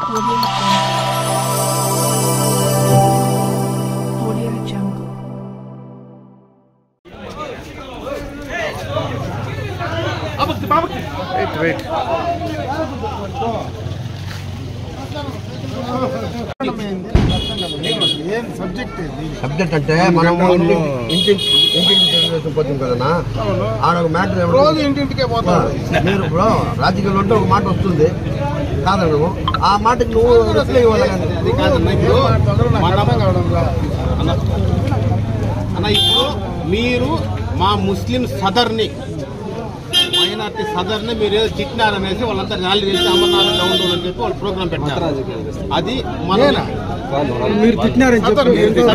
Audio Jungle. Wait wait ఏం subject ఇది subject అంటే మనం ఇంటి ఇంటి ఇంటింటి తెలుగుదేశం పోతుంది కదన్నా ఆడ ఒక మ్యాటర్ రోజు ఇంటింటికే పోతారు మీరు ఇప్పుడు రాజకీయాల్లో ఉంటే ఒక మాట వస్తుంది కాదనము ఆ మాటకి నువ్వు రిప్లై ఇవ్వాలి కానీ అది కాదన్న ఇప్పుడు మనం అన్న అన్న ఇప్పుడు మీరు మా ముస్లిం సదర్ని మైనార్టీ సదర్ని మీరు ఏదో తిట్టినారనేసి వాళ్ళంతా ర్యాలీ చేసి అమర్నాథ్ డౌన్ రోడ్ అని చెప్పి వాళ్ళు ప్రోగ్రామ్ పెట్టారు అది మన మీరు తిట్టినారని చెప్పి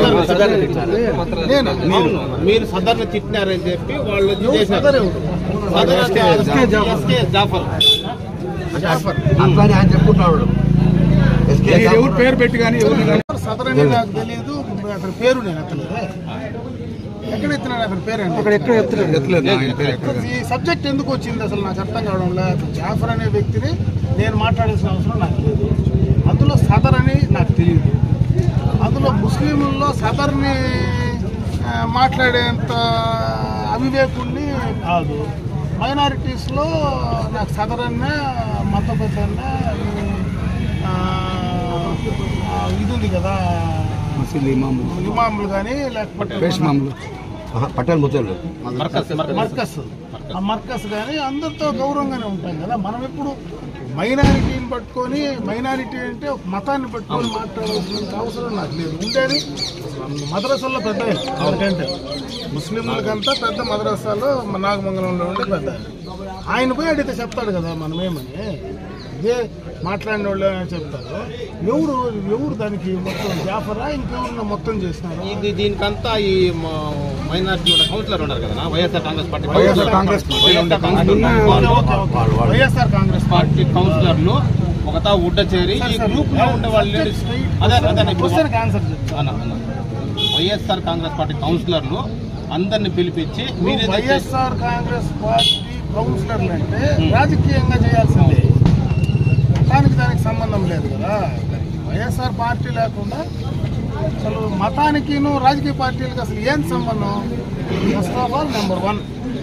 నేను అవును, మీరు సదర్ని తిట్టినారని చెప్పి వాళ్ళు వచ్చి చేశారు సదర్ అంటే ఎస్కే జాఫర్ అట్లానే ఆయన చెప్పుకుంటున్నాడు ఎస్కే ఎవరు పేరు పెట్టి కానీ ఎవరు కానీ సదర్ అని నాకు తెలియదు అతని పేరు నేను ఎత్తలేదు ఎక్కడ ఎత్తినాడు అతని పేరు అక్కడ ఎక్కడ ఎత్తలేదు ఎత్తలేదు ఆయన పేరు ఎక్కడ ఈ సబ్జెక్ట్ ఎందుకు వచ్చింది అసలు నాకు అర్థం కావడం లేదు జాఫర్ అనే వ్యక్తిని నేను మాట్లాడాల్సిన అవసరం నాకు లేదు అందులో సదర్ అని నాకు తెలియదు అందులో ముస్లింలలో సదర్ని ఆ, మాట్లాడేంత అవివేకుణ్ణి కాదు మైనారిటీస్లో నాకు సదర్ అన్న మత పెద్ద అన్న ఆ, ఆ, ఇది ఉంది కదా మసీద్ ఇమాము ఇమాములు కానీ లేకపోతే పేష్ మామూలు పట్టణ ముత్తలు మర్కస్ మర్కస్ మర్కస్ ఆ మర్కస్ కానీ అందరితో గౌరవంగానే ఉంటాం కదా మనం ఎప్పుడు మైనారిటీని పట్టుకొని మైనారిటీ అంటే ఒక మతాన్ని పట్టుకొని మాట్లాడాల్సిన అవసరం నాకు లేదు ఉండేది మద్రసాల్లో పెద్ద ఎవరికంటే ముస్లింలకంతా పెద్ద మద్రసాలో నాగమంగళంలో ఉండే పెద్ద ఆయన. ఆయన పోయి అడిగితే చెప్తాడు కదా మనమేమని ఇదే మాట్లాడిన వాళ్ళు అని చెప్తారు ఎవరు ఎవరు దానికి మొత్తం జాఫరా ఇంకెవరన్నా మొత్తం చేసినారు ఇది దీనికంతా ఈ మైనార్టీ కౌన్సిలర్ ఉన్నారు కదా YSR Congress party YSR Congress party YSR Congress okay, okay, okay. YSR Congress party కౌన్సిలర్లు ఒకతా ఉడ్డ చేరి ఈ గ్రూప్ లో ఉండే వాళ్ళు అదే అదే ఇప్పుడు క్వశ్చన్కి ఆన్సర్ చెప్తాను అన్న, అన్న. వైఎస్ఆర్ కాంగ్రెస్ పార్టీ కౌన్సిలర్లు అందరిని పిలిపించి మీరే వైఎస్ఆర్ కాంగ్రెస్ పార్టీ కౌన్సిలర్లు అంటే రాజకీయంగా చేయాల్సిందే మతానికి దానికి సంబంధం లేదు కదా వైఎస్ఆర్ పార్టీ లేకుండా అసలు మతానికిను రాజకీయ పార్టీలకు అసలు ఏం సంబంధం first of all number one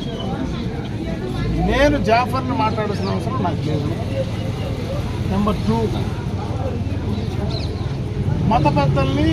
నేను జాఫర్ని మాట్లాడాల్సిన అవసరం నాకు లేదు నెంబర్ టూ మత పెద్దల్ని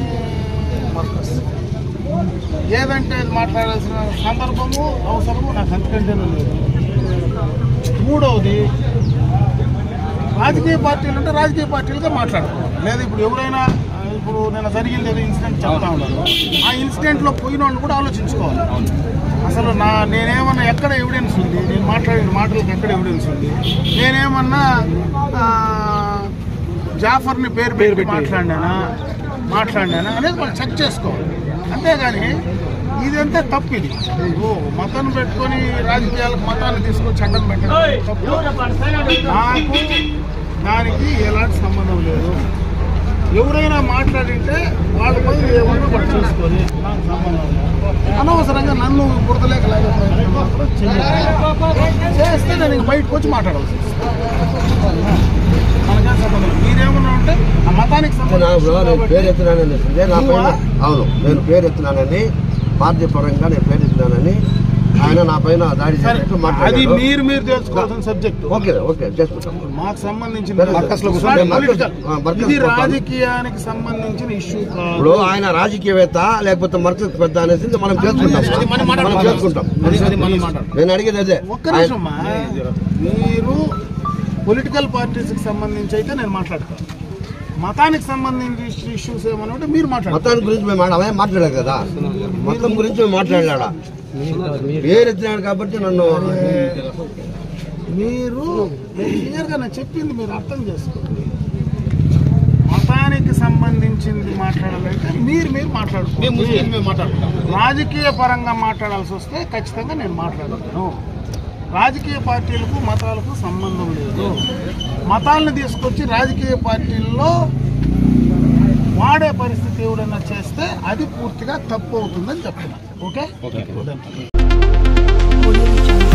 ఏదంటే అది మాట్లాడాల్సిన సందర్భము అవసరము నాకు అంతకంటేనే లేదు మూడవది రాజకీయ పార్టీలు అంటే రాజకీయ పార్టీలుగా మాట్లాడుకోవాలి లేదా ఇప్పుడు ఎవరైనా ఆ, ఇప్పుడు నేను జరిగింది ఏదో ఇన్సిడెంట్ చెప్తా ఉన్నాను ఆ ఇన్సిడెంట్లో పోయిన వాళ్ళు కూడా ఆలోచించుకోవాలి అసలు నా నేనేమన్నా ఎక్కడ ఎవిడెన్స్ ఉంది నేను మాట్లాడిన మాటలకు ఎక్కడ ఎవిడెన్స్ ఉంది నేనేమన్నా ఆ, జాఫర్ని పేరు పేరు పెట్టి మాట్లాడినానా మాట్లాడినానా అనేది మనం చెక్ చేసుకోవాలి అంతేగాని ఇదంతా తప్పు ఇది ఓ మతం పెట్టుకొని రాజకీయాలకు మతాన్ని తీసుకొచ్చి అడ్డం పెట్టడం తప్పు నాకు దానికి ఎలాంటి సంబంధం లేదు ఎవరైనా మాట్లాడింటే వాళ్ళ పని ఏమన్నా వాళ్ళు చూసుకొని నాకు సంబంధం లేదు అనవసరంగా నన్ను బురదలేక లేకపోతే చేస్తే నేను ఇంక బయటకు వచ్చి మాట్లాడవలసి వస్తుంది. మనకేం సంబంధం లేదు. మీరేమన్నా ఉంటే ఆ మతానికి నా సంబంధించి బ్రో నేను పేరు కాబట్టి ఎత్తున్నానని అంటే నా పైన అవును నేను పేరు ఎత్తున్నానని పార్టీ పరంగా నేను పేరు ఎత్తున్నానని ఆయన నా పైన దాడి సరే, చేసినట్టు అది మాట్లాడారు మీరు మీరు తెలుసుకోవాల్సిన సబ్జెక్ట్ ఓకే ఓకే చేసుకుంటాం మాకు సంబంధించిన సరే, మర్కస్లో కూర్చోండి. It's not political. ఆ, మర్కస్ ఇది పంపాలి. రాజకీయానికి సంబంధించిన ఇష్యూ ఇప్పుడు ఆయన రాజకీయవేత్త లేకపోతే మర్కజ్ పెద్ద అనేసి మనం చేసుకుంటాం అది మనం మాట్లాడుకుంటాం. మనం చేసుకుంటాం అది- అది మనం మాట్లాడుకుంటాం. నేను అడిగేది అదే ఒక్క నిమిషమ్మా మీరు పొలిటికల్ పార్టీస్కి సంబంధించి అయితే నేను మాట్లాడతాను మతానికి సంబంధించిన ఇష్యూస్ ఏమన్నా ఉంటే మీరు మాట్లాడతారు మతాన్ని గురించి మేము మాట్లాడ అవే మాట్లాడాం కదా మతం గురించి మేము మాట్లాడాడా పేరు ఎత్తినాడు కాబట్టి నన్ను మీరు క్లియర్గా నేను చెప్పింది మీరు అర్థం చేసుకోండి మతానికి సంబంధించింది మాట్లాడాలంటే మీరు మీరు మేము మాట్లాడుకోండి ముస్లిం మేము మాట్లాడుకుంటాం రాజకీయ పరంగా మాట్లాడాల్సి వస్తే ఖచ్చితంగా నేను మాట్లాడతాను రాజకీయ పార్టీలకు మతాలకు సంబంధం లేదు మతాలను తీసుకొచ్చి రాజకీయ పార్టీల్లో వాడే పరిస్థితి ఎవడన్నా చేస్తే అది పూర్తిగా తప్పు అవుతుందని చెప్తున్నా okay okay Done. Audio Jungle.